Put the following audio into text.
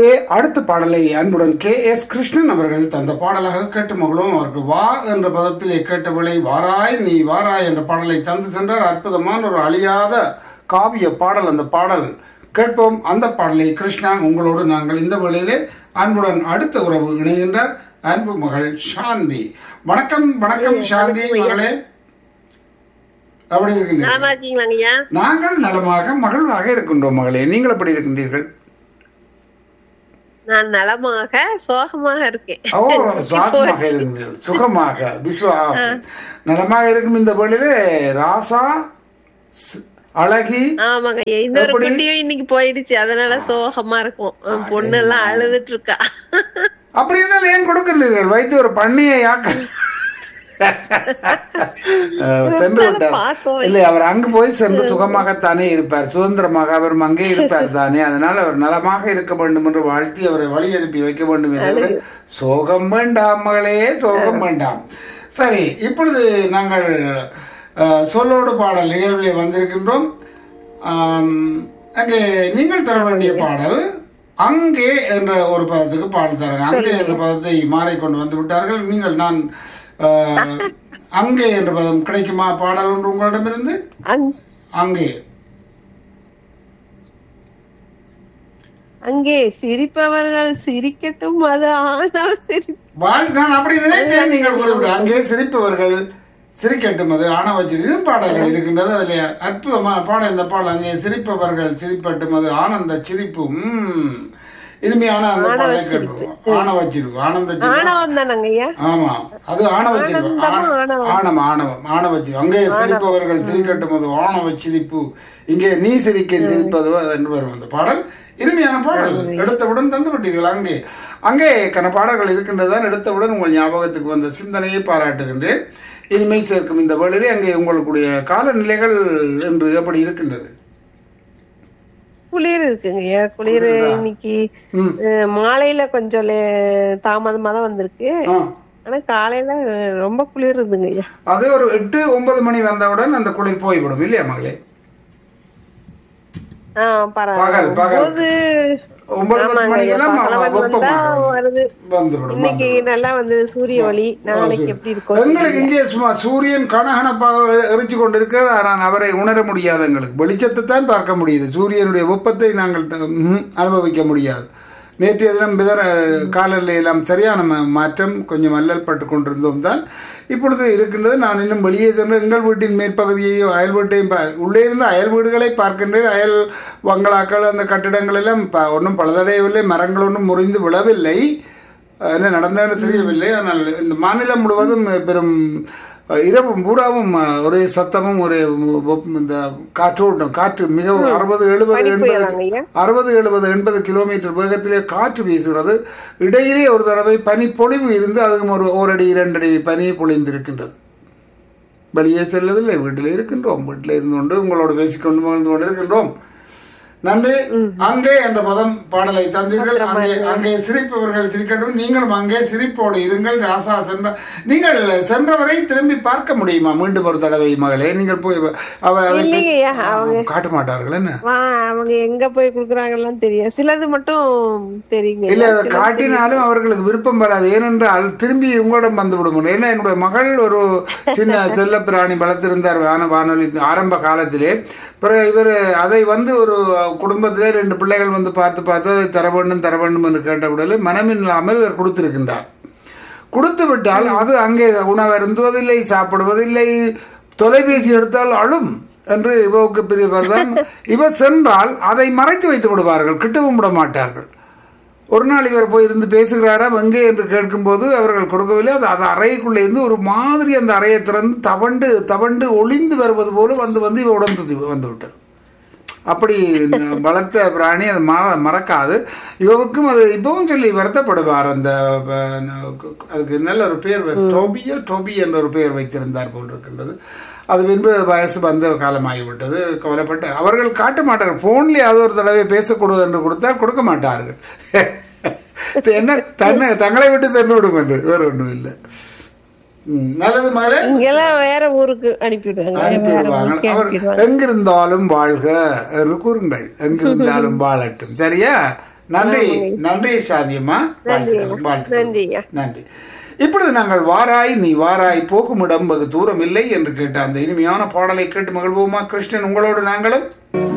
வேளையிலே அடுத்த பாடலை அன்புடன் கே எஸ் கிருஷ்ணன் அவர்கள் தந்த பாடலாக கேட்டு மகளும் அவருக்கு வா என்ற பதத்திலே கேட்டவளை வாராய் நீ வாராய் என்ற பாடலை தந்து சென்றார் அற்புதமான ஒரு அழியாத காவிய பாடல் அந்த பாடல் கேட்போம் அந்த பாடலை கிருஷ்ணா உங்களோடு நாங்கள் இந்த வேளையிலே அன்புடன் அடுத்த உறவு இணைகின்றார் அன்பு மகள் சாந்தி வணக்கம் வணக்கம் சாந்தி மகளே அப்படி இருக்கின்றீர்கள் நலமா இருக்கீங்களாங்க ஐயா நாங்கள் நலமாக மகிழ்வாக இருக்கின்றோம் மகளே நீங்கள் எப்படி இருக்கின்றீர்கள் நான் நலமாக சோகமாக இருக்கேன் ஓ சுவாசமாக இருக்கின்றீர்கள் சுகமாக விஸ்வா நலமாக இருக்கும் இந்த வேளையிலே ராசா ஸ்- அழகி ஆமாங்க ஐயா இந்த ஒரு எப்படி? குட்டியும் இன்னைக்கு போயிடுச்சு அதனால சோகமா இருக்கும் என் பொண்ணு எல்லாம் அழுதுட்டு இருக்கா அப்படி இருந்தால் ஏன் கொடுக்கின்றீர்கள் வைத்து ஒரு பண்ணியை யாக்க அஹ், சென்று விட்டார் பாசம் இல்லை அவர் அங்கு போய் சென்று சுகமாகத்தானே இருப்பார் சுதந்திரமாக அவர் அங்கே இருப்பார் தானே அதனால் அவர் நலமாக இருக்க வேண்டும் என்று வாழ்த்தி அவரை வழி அனுப்பி வைக்க வேண்டும் என்று சோகம் வேண்டாம் மகளே சோகம் வேண்டாம் சரி இப்பொழுது நாங்கள் அஹ், சொல்லோடு பாடல் நிகழ்விலே வந்திருக்கின்றோம் ஆம், அங்கே நீங்கள் தர வேண்டிய பாடல் அங்கே என்ற ஒரு பதத்துக்கு பாடல் தரேன் அங்கே என்ற பதத்தை மாறிக்கொண்டு வந்து விட்டார்கள் நீங்கள் நான் அஹ், அங்கே என்ற பதம் கிடைக்குமா பாடல் ஒன்று உங்களிடமிருந்து அங்- அங்கே அங்கே சிரிப்பவர்கள் சிரிக்கட்டும் அது ஆனவ சிரிப்பு வாழ் நான் அப்படி நினைத்தேன் நீங்கள் கூறிவிடு அங்கே சிரிப்பவர்கள் சிரிக்கட்டும் அது ஆணவச்சிரிக்கும் பாடல்கள் இருக்கின்றது அதில் அற்புதமான பாடல் இந்த பாடல் அங்கே சிரிப்பவர்கள் சிரிப்பட்டும் அது ஆனந்த சிரிப்பு ம் இனிமையான அந்த பாடலை கேட்போம் ஆணவ சிரிப்பு ஆனந்த சிரிப்பு ஆணவம் தானங்க ஐயா ஆமா அது ஆணவ சிரிப்பு ஆனந்தமா ஆணவம். ஆணவம் ஆணவம் ஆணவ சிரிப்பு அங்கே சிரிப்பவர்கள் சிரிக்கட்டும் அது ஆணவ சிரிப்பு இங்கே நீ சிரிக்க சிரிப்பது என்று வரும் அந்த பாடல் இனிமையான பாடல் எடுத்தவுடன் தந்து விட்டீர்கள் அங்கே அங்கே கன பாடல்கள் இருக்கின்றதுதான் எடுத்தவுடன் உங்கள் ஞாபகத்துக்கு வந்த சிந்தனையை பாராட்டுகின்றேன் இனிமை சேர்க்கும் இந்த வேளையிலே அங்கே உங்களுடைய காலநிலைகள் என்று எப்படி இருக்கின்றது குளிர் இருக்குங்க ஐயா குளிர் இன்னைக்கு ம். அஹ், மாலையில கொஞ்சம் லே- தாமதமா தான் வந்திருக்கு ஆ ஆனா காலையில ரொம்ப குளிர் இருக்குங்க ஐயா அது ஒரு எட்டு ஒன்பது மணி வந்தவுடன் அந்த குளிர் போய்விடும் இல்லையா மகளே ஆ பகல், பரவாயில்ல பகல். போது ஒன்பது பத்து ஆமாங்க ஐயா மணிக்கெல்லாம் பகலவன் வந்தா வெப்பமாக வருது வந்துவிடும் இன்னைக்கு நல்லா வந்து சூரிய ஒளி நாளைக்கு எப்படி இருக்கும் எங்களுக்கு இங்கே சும்மா சூரியன் கனகனப்பாக எரிச்சு கொண்டிருக்கிறார் ஆனால் அவரை உணர முடியாது எங்களுக்கு வெளிச்சத்தை தான் பார்க்க முடியுது சூரியனுடைய வெப்பத்தை நாங்கள் த- ம்ஹும், அனுபவிக்க முடியாது நேற்றைய தினம் பிதர காலநிலை எல்லாம் சரியான ம- மாற்றம் கொஞ்சம் அல்லல் பட்டு கொண்டிருந்தோம் தான் இப்பொழுது இருக்கின்றது நான் இன்னும் வெளியே சென்று எங்கள் வீட்டின் மேற்பகுதியையோ அயல் வீட்டையும் பா- உள்ளே இருந்து அயல் வீடுகளை பார்க்கின்றேன் அயல் பங்களாக்கள் அந்த கட்டிடங்கள் எல்லாம் ப- ஒன்றும் பழுதடையவில்லை மரங்கள் ஒன்றும் முறிந்து விழவில்லை அஹ் என்ன நடந்ததுன்னு தெரியவில்லை ஆனால் இந்த மாநிலம் முழுவதும் பெரும் அஹ், இரவும் பூராவும் அஹ், ஒரே சத்தமும் ஒரே வெப்- இந்த காற்றோட்டம் காற்று மிகவும் அறுபது எழுபது பனி எண்பது புயலாங்க ஐயா? அறுபது எழுபது எண்பது கிலோமீட்டர் வேகத்திலே காற்று வீசுகிறது இடையிலே ஒரு தடவை பனி பொழிவு இருந்து அதுவும் ஒரு ஓரடி இரண்டடி பனி பொழிந்திருக்கின்றது வெளியே செல்லவில்லை வீட்டில் இருக்கின்றோம் வீட்டில் இருந்து கொண்டு உங்களோடு பேசிக்கொண்டு மகிழ்ந்து கொண்டு இருக்கின்றோம் நன்றி அங்கே என்ற பதம் பாடலை தந்தீர்கள் அங்கே அங்கே சிரிப்பவர்கள் சிரிக்கட்டும் நீங்களும் அங்கே சிரிப்போடு இருங்கள் ராசா சென்ற நீங்கள் சென்றவரை திரும்பி பார்க்க முடியுமா மீண்டும் ஒரு தடவை மகளே நீங்கள் போய் அவ அதை இல்லைங்க ஐயா அவங்க காட்ட மாட்டார்கள் என்ன வா அவங்க எங்க போய் குடுக்குறாங்கலாம் தெரியும் சிலது மட்டும் தெரியுங்க இல்ல ஐயா. அதை காட்டினாலும் அவர்களுக்கு விருப்பம் வராது ஏனென்றால் திரும்பி உங்களிடம் வந்து விடும் ஏன்னா என்னுடைய மகள் ஒரு சின்ன செல்ல பிராணி வளர்த்திருந்தார் வான வானொலி ஆரம்ப காலத்திலே பிறகு இவர் அதை வந்து ஒரு குடும்பத்திலே ரெண்டு பிள்ளைகள் வந்து பார்த்து பார்த்து அதை தர வேண்டும் தர வேண்டும் என்று கேட்டவுடனே மனமில்லாமல் இவர் கொடுத்திருக்கின்றார் கொடுத்து விட்டால் அது அங்கே உணவு அருந்துவதில்லை சாப்பிடுவதில்லை தொலைபேசி எடுத்தால் அழும் என்று இவவுக்கு பிரியவர்தான் இவர் சென்றால் அதை மறைத்து வைத்து விடுவார்கள் கிட்டவும் விட மாட்டார்கள் ஒரு நாள் இவர் போய் இருந்து பேசுகிறாராம் எங்கே என்று கேட்கும்போது அவர்கள் கொடுக்கவில்லை அது அது அறைக்குள்ளே இருந்து ஒரு மாதிரி அந்த அறையை திறந்து தவண்டு தவண்டு ஒளிந்து வருவது போல வந்து வந்து இவ உடந்து வந்து விட்டது அப்படி இந்த வளர்த்த பிராணி அது மற மறக்காது இவவுக்கும் அது இப்பவும் சொல்லி வருத்தப்படுவார் அந்த அஹ், அதுக்கு நல்ல ஒரு பேர் வை- டோபியோ டோபி என்ற ஒரு பெயர் வைத்திருந்தார் போல் இருக்கின்றது அது பின்பு வயசு வந்த காலமாகிவிட்டது கவலைப்பட்டு அவர்கள் காட்ட மாட்டார்கள் ஃபோன்லேயே அது ஒரு தடவை பேசக்கூடாது என்று கொடுத்தால் கொடுக்க மாட்டார்கள் இது என்ன தன்னை தங்களை விட்டு சென்று விடும் என்று வேற ஒன்றும் இல்லை ம், நல்லது மகளே இங்கெல்லாம் வேற ஊருக்கு அனுப்பிவிடுவாங்க வேற அனுப்பிவிடுவாங்க ஊருக்கு அவர் அனுப்பிடுவாங்க எங்கிருந்தாலும் வாழ்க என்று கூறுங்கள் எங்கிருந்தாலும் வாழட்டும் சரியா நன்றி நன்றி சாந்தியம்மா வாழ்த்துக்கள், வாழ்த்துக்கள். நன்றி ஐயா நன்றி இப்பொழுது நாங்கள் வாராய் நீ வாராய் போகும் இடம் வெகு தூரம் இல்லை என்று கேட்ட அந்த இனிமையான பாடலை கேட்டு மகிழ்வோமா கிருஷ்ணன் உங்களோடு நாங்களும்